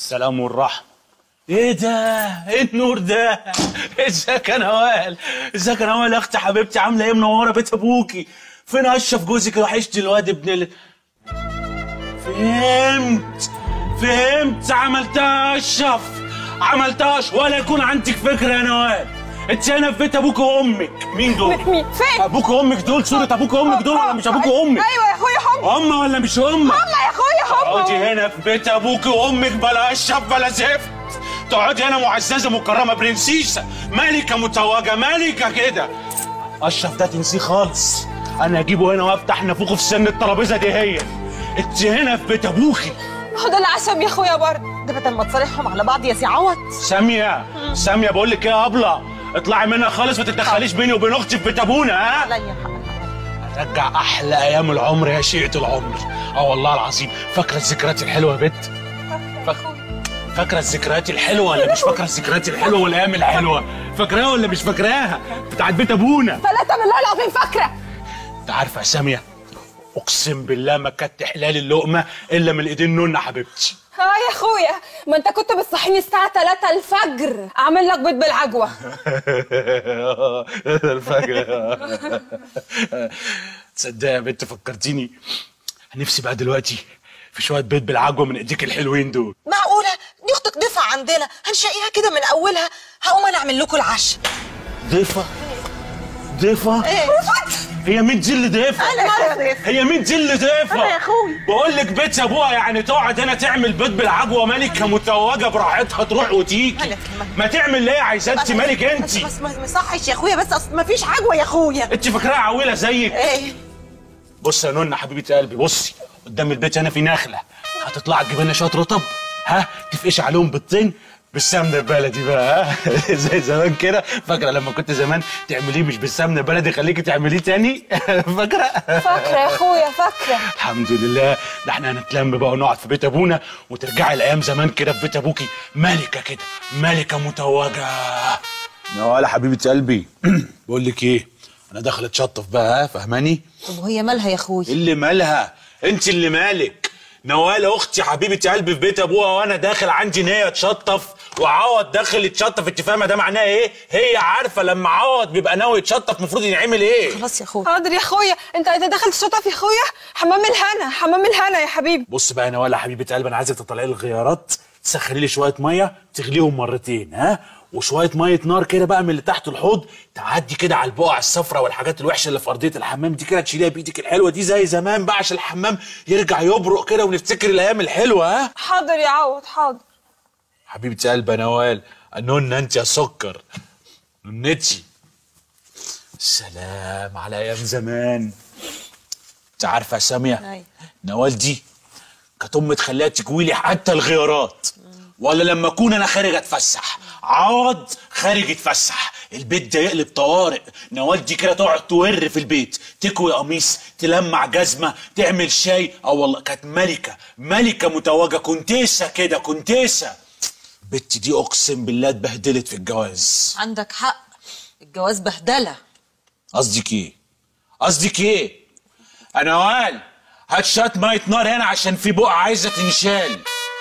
السلام والرحمة ايه ده؟ ايه النور ده؟ ازيك يا نوال؟ ازيك يا نوال يا اختي حبيبتي عاملة ايه منورة بيت ابوكي؟ فين اشرف جوزك وحشتي الواد ابن ال... فهمت فهمت عملتها اشرف عملتها أش- ولا يكون عندك فكرة يا نوال انت هنا في بيت ابوك وامك مين دول؟ مين؟ فين؟ ابوك وامك دول صورة ابوك وامك دول ولا مش ابوك وامك؟ ايوه يا اخويا هم هم ولا مش هم؟ هم يا اخويا هم تقعدي هنا في بيت ابوك وامك بلا اشرف بلا زفت تقعدي هنا معززه مكرمه برنسيسه ملكه متوجه ملكه كده اشرف ده تنسيه خالص انا اجيبه هنا وافتح نافوخه في سن الترابيزه دي هي انت هنا في بيت ابوكي هو ده العشم يا اخويا برضه ده بدل ما تصالحهم على بعض يا سي عوض ساميه ساميه بقول لك ايه يا ابله اطلعي منها خالص ما تتدخليش بيني وبين اختي في بيت ابونا ها عليا رجع احلى ايام العمر يا شيئه العمر اه والله العظيم فاكره الذكريات الحلوه يا بت فاكره الذكريات الحلوه ولا مش فاكره الذكريات الحلوه والايام الحلوه فاكراها ولا مش فاكراها بتاعت بيت ابونا ثلاثة بالله العظيم فاكرة انت عارفه يا ساميه اقسم بالله ما كانت تحلال اللقمه الا من ايدين نونا حبيبتي اه يا اخويا ما انت كنت بتصحيني الساعة 3 الفجر اعمل لك بيض بالعجوة الفجر تصدق يا بنت فكرتيني نفسي بقى دلوقتي في شويه بيض بالعجوه من ايديك الحلوين دول معقولة دي اختك ضيفة عندنا هنشقيها كده من اولها هقوم انا اعمل لكم العشاء ضيفه ضيفه ايه هي مين دي اللي ضيفه انا مرة ضيفة هي مين دي اللي ضيفه أنا يا أخوي. بقول لك بيت ابوها يعني تقعد هنا تعمل بيض بالعجوه ملكه متوجه براحتها تروح وتيجي ملك، ملك. ما تعمل اللي هي عايزاه انت ملك انت بس بس ما صحش يا اخويا بس اصل ما فيش عجوة يا اخويا انت فاكراها عويله زيك ايه بص يا نونا حبيبه قلبي بصي قدام البيت هنا في نخله هتطلع تجيب لنا شويه رطب ها تفقش عليهم بيضتين بالسمنه البلدي بقى ها زي زمان كده فاكره لما كنت زمان تعمليه مش بالسمنه البلدي خليكي تعمليه تاني فاكره فاكرة يا اخويا فاكرة الحمد لله ده احنا هنتلم بقى ونقعد في بيت ابونا وترجعي لايام زمان كده في بيت ابوكي ملكه كده ملكه متوجه نوال حبيبه قلبي بقول لك ايه انا داخل اتشطف بقى ها فاهماني طب وهي مالها يا اخويا اللي مالها انت اللي مالك نوال اختي حبيبه قلبي في بيت ابوها وانا داخل عندي نيه اتشطف وعوض داخل يتشطف انت فاهمه ده معناه ايه هي عارفه لما عوض بيبقى ناوي يتشطف المفروض يعمل ايه خلاص يا اخويا حاضر يا اخويا انت انت دخلت الشطف يا اخويا حمام الهنا حمام الهنا يا حبيبي بص بقى يا نوال يا حبيبه قلبي انا عايزك تطلعي لي الغيارات تسخني لي شويه ميه تغليهم مرتين ها وشويه ميه نار كده بقى من اللي تحت الحوض تعدي كده على البقع الصفراء والحاجات الوحشه اللي في ارضيه الحمام دي كده تشيليها بايدك الحلوه دي زي زمان بقى عشان الحمام يرجع يبرق كده ونفتكر الايام الحلوه ها حاضر يا عوض حاضر حبيبة قلبي يا نوال نون انت يا سكر نونتي سلام على ايام زمان انت عارفه يا ساميه أيوة. نوال دي كانت امي تخليها تكوي لي حتى الغيارات ولا لما اكون انا خارج اتفسح عوض خارج يتفسح البيت ده يقلب طوارئ نوال دي كده تقعد تور في البيت تكوي قميص تلمع جزمه تعمل شاي اه والله كانت ملكه ملكه متوجه كونتيسه كده كونتيسه البت دي اقسم بالله اتبهدلت في الجواز عندك حق الجواز بهدلة قصدك ايه قصدك ايه يا نوال هات شويه ميه نار هنا عشان في بقعه عايزه تنشال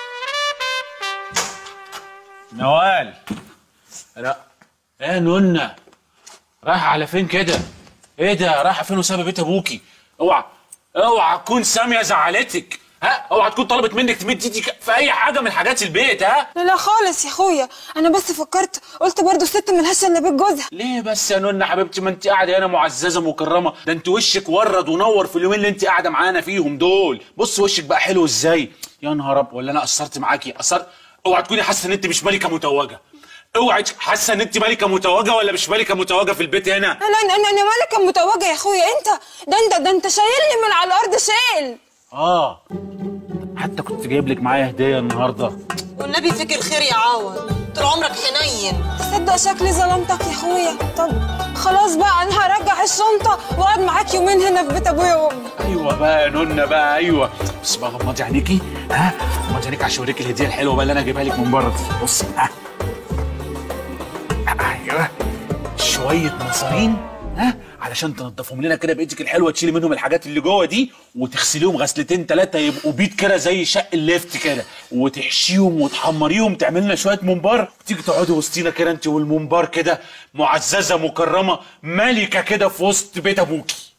نوال لا ايه يا نونا رايحه على فين كده ايه ده رايحه فين وسابه بيت ابوكي اوعى اوعى تكون ساميه زعلتك ها اوعى تكون طلبت منك تمد ايدك في اي حاجه من حاجات البيت ها لا لا خالص يا اخويا انا بس فكرت قلت برضو الست ملهاش الا بيت جوزها ليه بس يا نونا حبيبتي ما انت قاعده هنا معززه مكرمه ده انت وشك ورد ونور في اليومين اللي انت قاعده معانا فيهم دول بص وشك بقى حلو ازاي يا نهار ابيض ولا انا قصرت معاكي قصرت اوعى تكوني حاسه ان انت مش ملكه متوجه اوعي تك- حاسه ان انت ملكه متوجه ولا مش ملكه متوجه في البيت هنا انا انا انا أنا مالك متوجه يا اخويا انت ده انت ده انت شايلني من على الارض شايل اه حتى كنت جايب لك معايا هديه النهارده والنبي فيك الخير يا عوض طول عمرك حنين تصدق شكلي ظلمتك يا اخويا طب خلاص بقى انا هرجع الشنطه واقعد معاك يومين هنا في بيت ابويا وامي ايوه بقى يا نونا بقى ايوه بس بقى غمضي عينيكي ها غمضي عينيك عشان اوريك الهديه الحلوه بقى اللي انا جايبها لك من بره دي بصي ها ايوه شويه مصارين ها علشان تنضفهم لنا كده بايدك الحلوه تشيلي منهم الحاجات اللي جوه دي وتغسليهم غسلتين ثلاثه يبقوا بيض كده زي شق الليفت كده وتحشيهم وتحمريهم تعمل لنا شويه ممبار وتيجي تقعدي وسطينا كده انت والممبار كده معززه مكرمه ملكه كده في وسط بيت ابوكي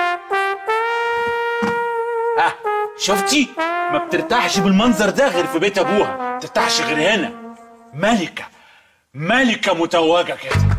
ها شفتي ما بترتاحش بالمنظر ده غير في بيت ابوها ما بترتاحش غير هنا ملكه ملكه متوجه كده